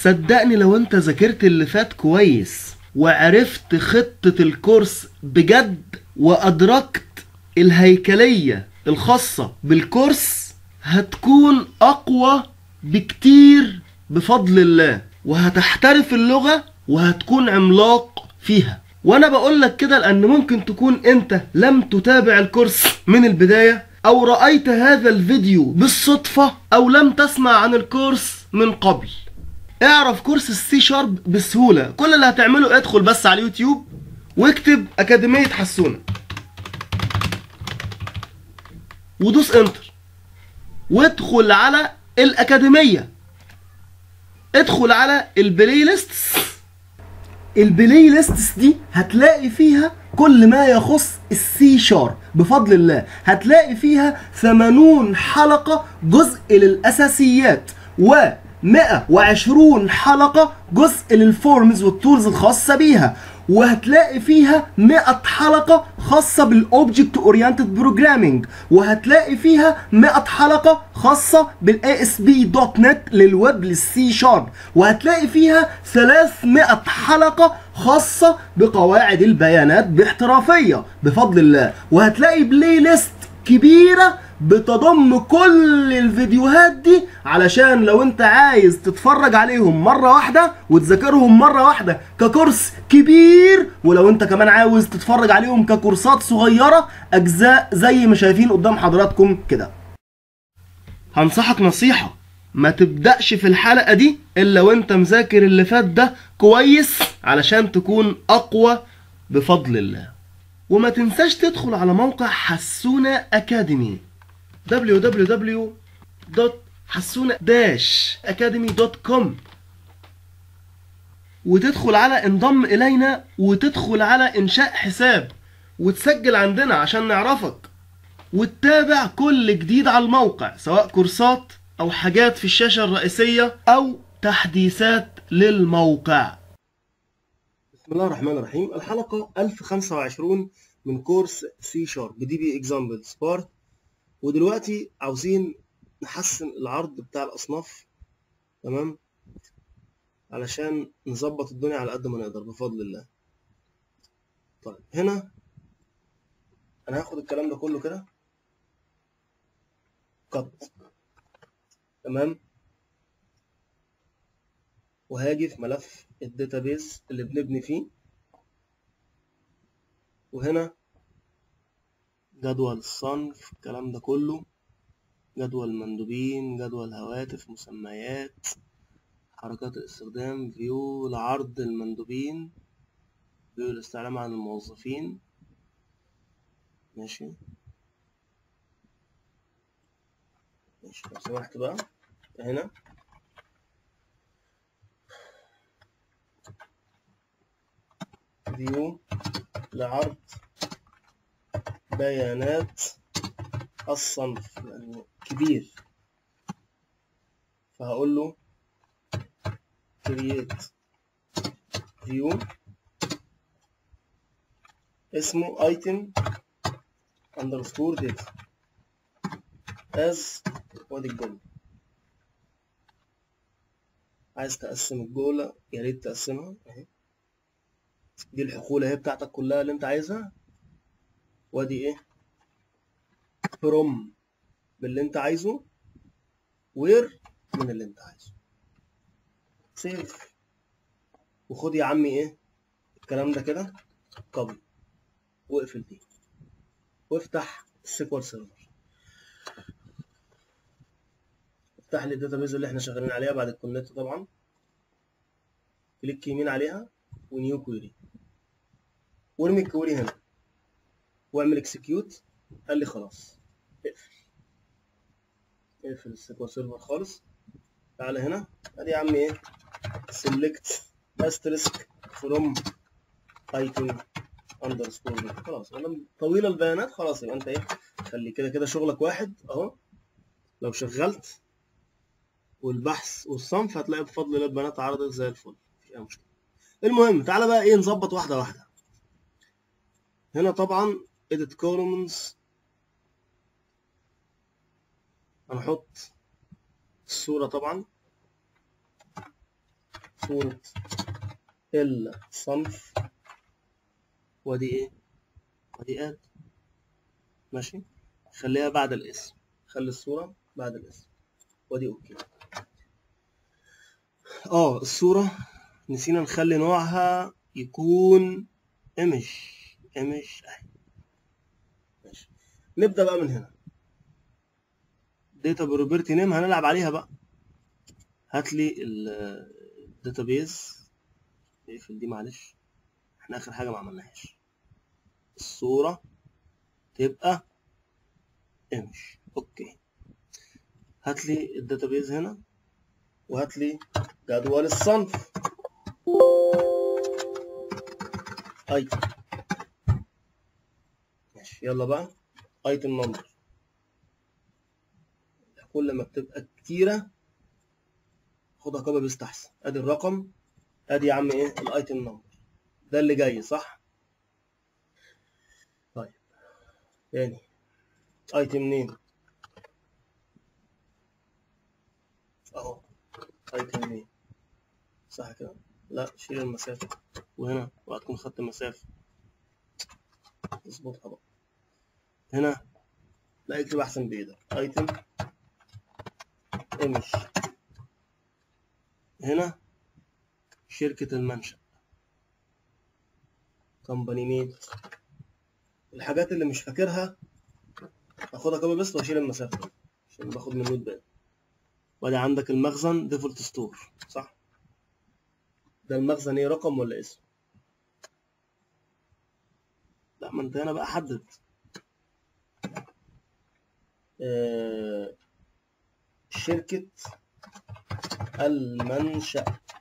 صدقني لو انت ذاكرت اللي فات كويس وعرفت خطة الكورس بجد وأدركت الهيكلية الخاصة بالكورس هتكون أقوى بكتير بفضل الله وهتحترف اللغة وهتكون عملاق فيها وانا بقول لك كده لان ممكن تكون انت لم تتابع الكورس من البداية او رأيت هذا الفيديو بالصدفة او لم تسمع عن الكورس من قبل اعرف كورس السي شارب بسهولة كل اللي هتعمله ادخل بس على اليوتيوب واكتب اكاديمية حسونة ودوس انتر وادخل على الاكاديمية ادخل على البلاي ليستس البلاي ليستس دي هتلاقي فيها كل ما يخص السي شارب بفضل الله هتلاقي فيها 80 حلقة جزء للأساسيات و 120 حلقة جزء للفورمز والتولز الخاصة بيها وهتلاقي فيها 100 حلقة خاصة بالاوبجكت اورينتد بروجرامينج وهتلاقي فيها 100 حلقة خاصة بالاي اس بي دوت نت للويب للسي شارب وهتلاقي فيها 300 حلقة خاصة بقواعد البيانات باحترافية بفضل الله وهتلاقي بلاي ليست كبيرة بتضم كل الفيديوهات دي علشان لو انت عايز تتفرج عليهم مرة واحدة وتذاكرهم مرة واحدة ككورس كبير ولو انت كمان عاوز تتفرج عليهم ككورسات صغيرة اجزاء زي ما شايفين قدام حضراتكم كده هنصحك نصيحة ما تبدأش في الحلقة دي الا وانت مذاكر اللي فات ده كويس علشان تكون اقوى بفضل الله وما تنساش تدخل على موقع حسونة أكاديمي www.حسونة-academy.com وتدخل على انضم إلينا وتدخل على إنشاء حساب وتسجل عندنا عشان نعرفك وتتابع كل جديد على الموقع سواء كورسات أو حاجات في الشاشة الرئيسية أو تحديثات للموقع بسم الله الرحمن الرحيم الحلقة 1025 من كورس سي شارب دي بي اكزامبلز بارت ودلوقتي عاوزين نحسن العرض بتاع الأصناف تمام علشان نظبط الدنيا على قد ما نقدر بفضل الله طيب هنا أنا هاخد الكلام ده كله كده قط تمام وهاجي في ملف الداتابيز اللي بنبني فيه وهنا جدول الصنف الكلام ده كله جدول مندوبين جدول هواتف مسميات حركات الاستخدام فيو لعرض المندوبين فيو الاستعلام عن الموظفين ماشي ماشي لو سمحت بقى هنا فيو لعرض بيانات الصنف يعني كبير فهقول له create view اسمه item underscore data as وادي الجملة عايز تقسم الجملة يا ريت تقسمها اهي دي الحقول اهي بتاعتك كلها اللي انت عايزها وادي ايه from باللي انت عايزه where من اللي انت عايزه سيف وخد يا عمي ايه الكلام ده كده كوبي واقفل دي وافتح السيكوال سيرفر افتح لي الداتابيز اللي احنا شغالين عليها بعد الكونكت طبعا كليك يمين عليها ونيو كويري وارمي الكويري هنا واعمل اكسكيوت قال لي خلاص اقفل اقفل السيكوال سيرفر خالص تعالى هنا ادي يا عم ايه سيلكت استريسك فروم ايتم اندرسكور خلاص ما طويله البيانات خلاص يبقى انت ايه خلي كده كده شغلك واحد اهو لو شغلت والبحث والصنف هتلاقي بفضل الله البيانات عرضت زي الفل مفيش اي مشكله المهم تعالى بقى ايه نظبط واحده واحده هنا طبعا edit columns هنحط الصورة طبعا صورة الصنف ودي ايه ودي اد ماشي خليها بعد الاسم خلي الصورة بعد الاسم ودي اوكي اه الصورة نسينا نخلي نوعها يكون ايمج ايمج اهي ماشي نبدأ بقى من هنا داتا بروبرتي نيم هنلعب عليها بقى هات لي الداتابيز اقفل دي معلش احنا اخر حاجه ما عملناهاش الصوره تبقى امش اوكي هات لي الداتابيز هنا وهات لي جدول الصنف ايتم ماشي يلا بقى ايتم نمبر كل ما بتبقى كتيره خدها كوبي بيست احسن ادي الرقم ادي يا عم ايه الايتم نمبر ده اللي جاي صح طيب تاني ايتم نيم اهو ايتم نيم صح كده لا شيل المسافة وهنا وهتكون خدت مسافة اظبطها بقى هنا لا اكتب احسن بايدك ايتم ايمج هنا شركة المنشأ كومباني نيم الحاجات اللي مش فاكرها اخدها كوبي بس واشيل المسافة عشان باخد من نوت باد وادي عندك المخزن ديفولت ستور صح ده المخزن ايه رقم ولا اسم لا ما انت هنا بقى حدد آه شركة المنشأ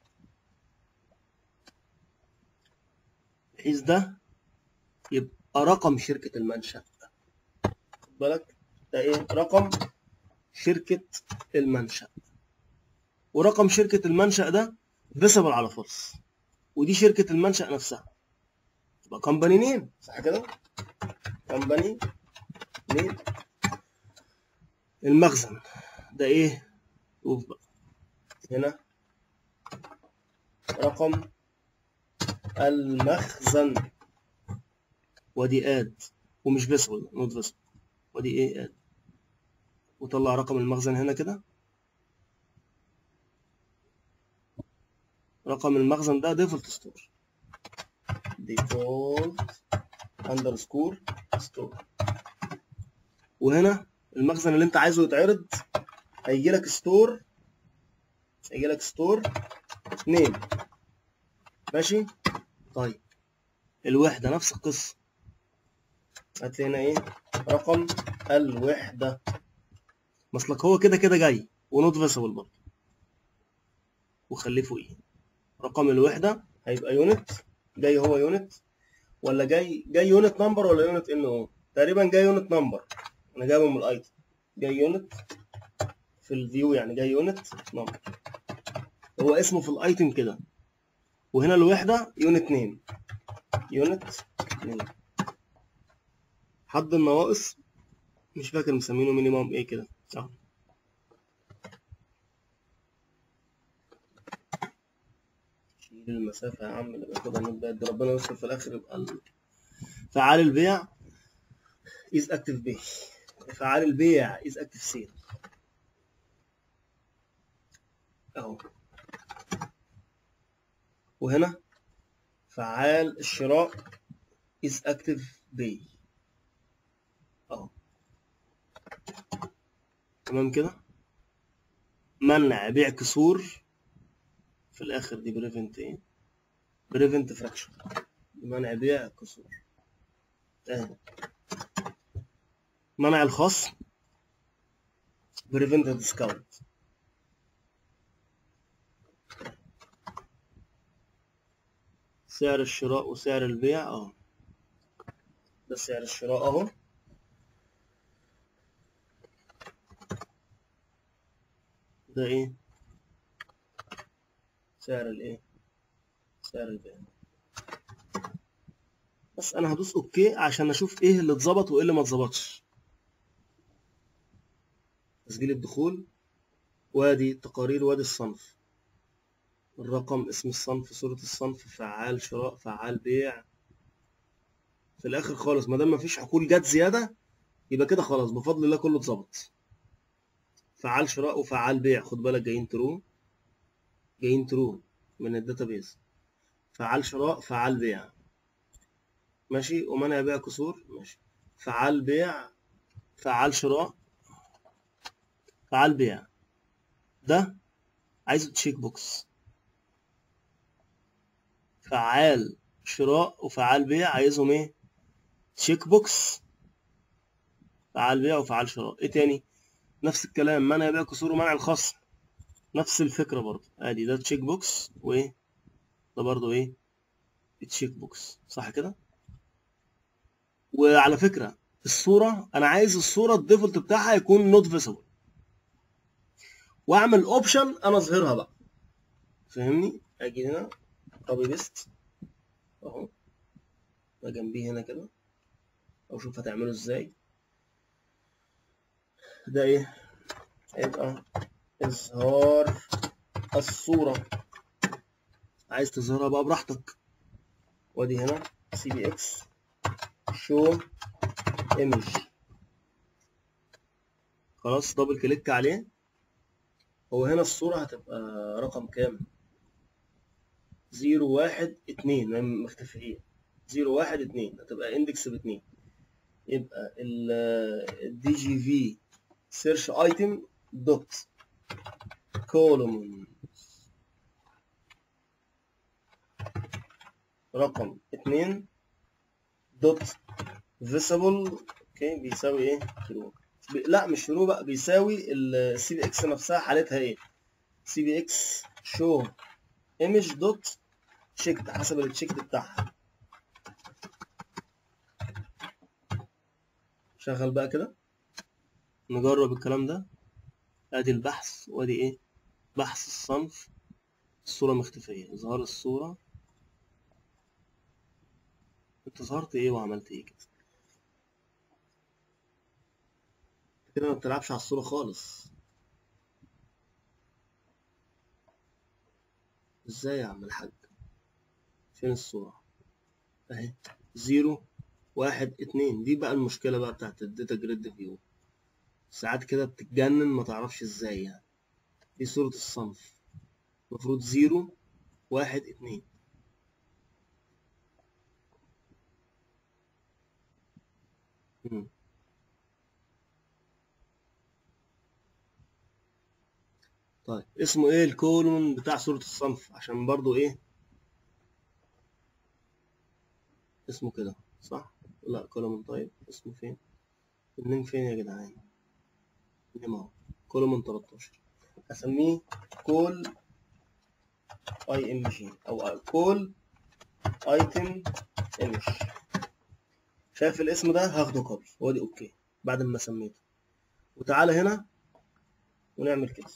بحيث ده يبقى رقم شركة المنشأ خد بالك ده ايه رقم شركة المنشأ ورقم شركة المنشأ ده فيسبل على فولس ودي شركة المنشأ نفسها تبقى كومباني نيم صح كده كومباني نيم المخزن ده ايه شوف بقى هنا رقم المخزن ودي اد ومش فيسبل نوت فيسبل ودي ايه اد وطلع رقم المخزن هنا كده رقم المخزن ده ديفولت ستور ديفولت اندرسكور ستور وهنا المخزن اللي انت عايزه يتعرض هيجي لك ستور هيجي لك ستور نيم ماشي طيب الوحده نفس القصه هات لي هنا ايه رقم الوحده مثلك هو كده كده جاي ونوت فيسبل برضه وخليه فوقيه رقم الوحده هيبقى يونت جاي هو يونت ولا جاي جاي يونت نمبر ولا يونت ان او تقريبا جاي يونت نمبر انا جايبه من الايتم جاي يونت في الفيو يعني جاي يونت نمبر هو اسمه في الايتم كده وهنا الوحده يونت نيم يونت نيم حد النواقص مش فاكر مسمينه مينيمم ايه كده اهو شيل المسافة يا عم اللي باخدها من بعد ربنا يستر في الآخر يبقى ال- فعال البيع is active pay فعال البيع is active sale أهو وهنا فعال الشراء is active pay أهو تمام كده منع بيع كسور في الاخر دي بريفنت ايه بريفنت فراكشن منع بيع كسور اهي منع الخصم بريفنت ديسكاونت سعر الشراء وسعر البيع اهو ده سعر الشراء اهو ده ايه سعر الايه سعر البيع بس انا هدوس اوكي عشان اشوف ايه اللي اتظبط وايه اللي ما اتظبطش تسجيل الدخول وادي التقارير وادي الصنف الرقم اسم الصنف صورة الصنف فعال شراء فعال بيع في الاخر خالص ما دام مفيش عقول جت زياده يبقى كده خلاص بفضل الله كله اتظبط فعال شراء وفعال بيع خد بالك جايين ترو جايين ترو من الداتابيز فعال شراء فعال بيع ماشي ومنع بيع كسور ماشي فعال بيع فعال شراء فعال بيع ده عايزه تشيك بوكس فعال شراء وفعال بيع عايزهم ايه تشيك بوكس فعال بيع وفعال شراء ايه تاني نفس الكلام منع بيع كسور ومنع الخصم نفس الفكره برضه ادي ده تشيك بوكس وايه ده برضه ايه تشيك بوكس صح كده وعلى فكره الصوره انا عايز الصوره الديفولت بتاعها يكون نوت فيسبل واعمل اوبشن انا اظهرها بقى فاهمني اجي هنا كوبي بيست اهو ده جنبيه هنا كده او شوف هتعمله ازاي ده ايه يبقى اظهار الصورة عايز تظهرها بقى براحتك وادي هنا سي بي اكس شو ايمج خلاص دبل كليك عليه هو هنا الصورة هتبقى رقم كام زيرو واحد اتنين مختفيين زيرو واحد اتنين هتبقى اندكس باتنين يبقى الدي جي في سيرش ايتم دوت كولوم رقم اتنين دوت فيسبل اوكي بيساوي ايه ترو لا مش ترو بقى بيساوي السي بي اكس نفسها حالتها ايه سي بي اكس شو ايمج دوت تشيكد حسب التشيكد بتاعها شغل بقى كده نجرب الكلام ده ادي البحث وادي ايه بحث الصنف الصورة مختفية اظهار الصورة انت ظهرت ايه وعملت ايه كده كده ما بتلعبش على الصورة خالص ازاي يا عم الحاج فين الصورة اهي زيرو واحد اتنين دي بقى المشكلة بقى بتاعت الداتا جريد فيو ساعات كده بتتجنن ما تعرفش ازاي يعني دي صورة الصنف المفروض زيرو واحد اتنين مم. طيب اسمه ايه الكولون بتاع صورة الصنف عشان برضو ايه اسمه كده صح لا كولومن طيب اسمه فين النيم فين يا جدعان النيم اهو كولومن 13 اسميه كول اي ام جي او كول ايتم ايمج شايف الاسم ده هاخده كوبي وادي اوكي بعد ما سميته وتعالى هنا ونعمل كده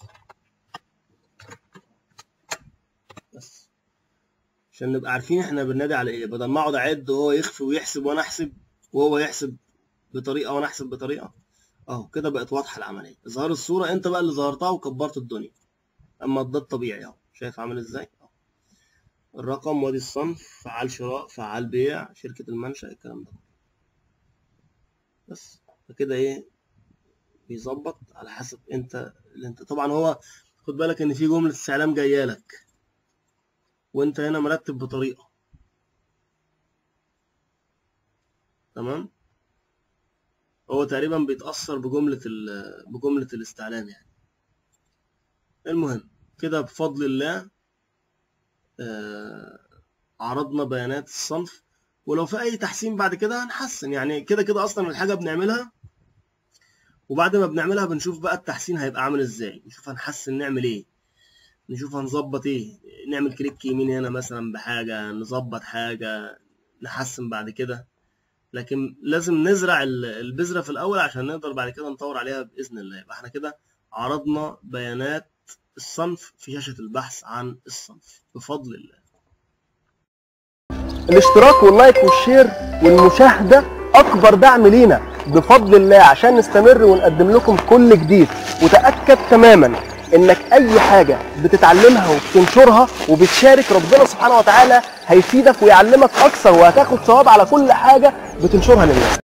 بس عشان نبقى عارفين احنا بننادي على ايه بدل ما اقعد اعد وهو يخفي ويحسب وانا احسب وهو يحسب بطريقه وانا احسب بطريقه اهو كده بقت واضحه العمليه اظهار الصوره انت بقى اللي ظهرتها وكبرت الدنيا اما ده الطبيعي اهو شايف عامل ازاي اهو الرقم وادي الصنف فعال شراء فعال بيع شركه المنشا الكلام ده بس فكده ايه بيظبط على حسب انت اللي انت طبعا هو خد بالك ان في جمله استعلام جايه لك وانت هنا مرتب بطريقه تمام هو تقريبا بيتاثر بجمله بجمله الاستعلام يعني المهم كده بفضل الله آه عرضنا بيانات الصنف ولو في اي تحسين بعد كده هنحسن يعني كده كده اصلا الحاجه بنعملها وبعد ما بنعملها بنشوف بقى التحسين هيبقى عامل ازاي نشوف هنحسن نعمل ايه نشوف هنظبط ايه نعمل كليك يمين هنا مثلا بحاجه نظبط حاجه نحسن بعد كده لكن لازم نزرع البذره في الاول عشان نقدر بعد كده نطور عليها باذن الله يبقى احنا كده عرضنا بيانات الصنف في شاشه البحث عن الصنف بفضل الله الاشتراك واللايك والشير والمشاهدة أكبر دعم لينا بفضل الله عشان نستمر ونقدم لكم كل جديد وتأكد تماما انك اي حاجه بتتعلمها وبتنشرها وبتشارك ربنا سبحانه وتعالى هيفيدك ويعلمك اكثر وهتاخد ثواب على كل حاجه بتنشرها للناس